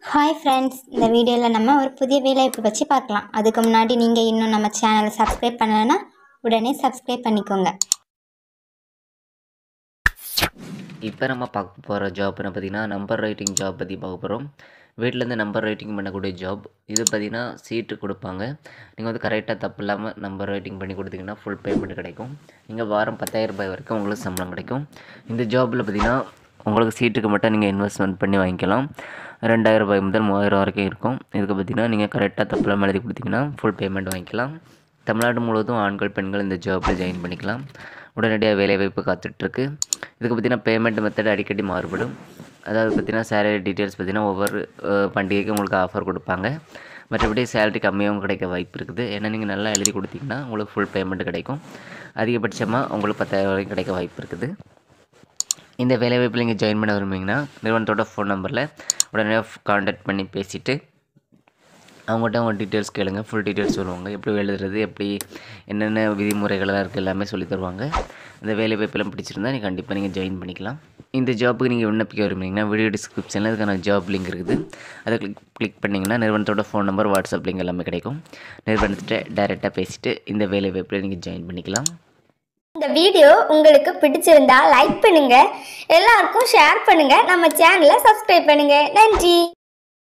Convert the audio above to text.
hi friends இந்த வீடியோவில் நம்ம ஒரு புதிய வேலைவாய்ப்பு பற்றி பார்க்கலாம் அதுக்கு முன்னாடி நீங்கள் இன்னும் நம்ம சேனலை சப்ஸ்கிரைப் பண்ணலைன்னா உடனே சப்ஸ்கிரைப் பண்ணிக்கோங்க இப்போ நம்ம பார்க்க போகிற ஜாப்னு பார்த்தீங்கன்னா நம்பர் ரைட்டிங் ஜாப் பற்றி பார்க்க போகிறோம் வீட்டிலேருந்து நம்பர் ரைட்டிங் பண்ணக்கூடிய ஜாப் இது பார்த்தீங்கன்னா சீட்டு கொடுப்பாங்க நீங்கள் வந்து கரெக்டாக தப்பு இல்லாமல் நம்பர் ரைட்டிங் பண்ணி கொடுத்தீங்கன்னா ஃபுல் பேமெண்ட் கிடைக்கும் நீங்கள் வாரம் பத்தாயிரம் ரூபாய் வரைக்கும் உங்களுக்கு சம்பளம் கிடைக்கும் இந்த ஜாப்பில் பார்த்தீங்கன்னா உங்களுக்கு சீட்டுக்கு மட்டும் நீங்கள் இன்வெஸ்ட்மெண்ட் பண்ணி வாங்கிக்கலாம் ரெண்டாயிரம் ரூபாய் முதல் மூவாயிரம் வரைக்கும் இருக்கும் இதுக்கு பார்த்தீங்கன்னா நீங்கள் கரெக்டாக தப்பு இல்லாமல் எழுதி கொடுத்தீங்கன்னா ஃபுல் பேமெண்ட் வாங்கிக்கலாம் தமிழ்நாடு முழுவதும் ஆண்கள் பெண்கள் இந்த ஜாப்பில் ஜாயின் பண்ணிக்கலாம் உடனடியாக வேலைவாய்ப்பு காத்துட்ருக்கு இதுக்கு பார்த்தீங்கன்னா பேமெண்ட் மெத்தட் அடிக்கடி மாறுபடும் அதாவது பார்த்தீங்கன்னா சேலரி டீட்டெயில்ஸ் பார்த்தீங்கன்னா ஒவ்வொரு அஹ், பண்டிகைக்கும் உங்களுக்கு ஆஃபர் கொடுப்பாங்க மற்றபடி சேலரி கம்மியாகவும் கிடைக்க வாய்ப்பு இருக்குது ஏன்னா நீங்கள் நல்லா எழுதி கொடுத்தீங்கன்னா உங்களுக்கு ஃபுல் பேமெண்ட் கிடைக்கும் அதிகபட்சமாக உங்களுக்கு பத்தாயிரம் வரைக்கும் கிடைக்க வாய்ப்பு இருக்குது இந்த வேலைவாய்ப்பில் நீங்கள் ஜாயின் பண்ண விரும்புனீங்கன்னா நிறுவனத்தோட ஃபோன் நம்பரில் உடனே காண்டாக்ட் பண்ணி பேசிவிட்டு அவங்கள்ட்ட அவங்க டீட்டெயில்ஸ் கேளுங்க ஃபுல் டீட்டெயில்ஸ் சொல்லுவாங்க எப்படி எழுதுறது எப்படி என்னென்ன விதிமுறைகள்லாம் இருக்குது எல்லாமே சொல்லி தருவாங்க இந்த வேலை வாய்ப்பெல்லாம் பிடிச்சிருந்தா நீங்கள் கண்டிப்பாக நீங்கள் ஜாயின் பண்ணிக்கலாம் இந்த ஜாப்புக்கு நீங்கள் விண்ணப்பிக்க விரும்புனீங்கன்னா வீடியோ டிஸ்கிரிப்ஷனில் இதுக்கான ஜாப் லிங்க் இருக்குது அதை கிளிக் கிளிக் பண்ணிங்கன்னா நிறுவனத்தோட ஃபோன் நம்பர் வாட்ஸ்அப் லிங்க் எல்லாமே கிடைக்கும் நிறுவனத்திட்ட டைரெக்டாக பேசிவிட்டு இந்த வேலை வாய்ப்பில் நீங்கள் ஜாயின் பண்ணிக்கலாம் இந்த வீடியோ உங்களுக்கு பிடிச்சிருந்தா லைக் பண்ணுங்க எல்லாருக்கும் ஷேர் பண்ணுங்க நம்ம சேனலை சப்ஸ்கிரைப் பண்ணுங்க நன்றி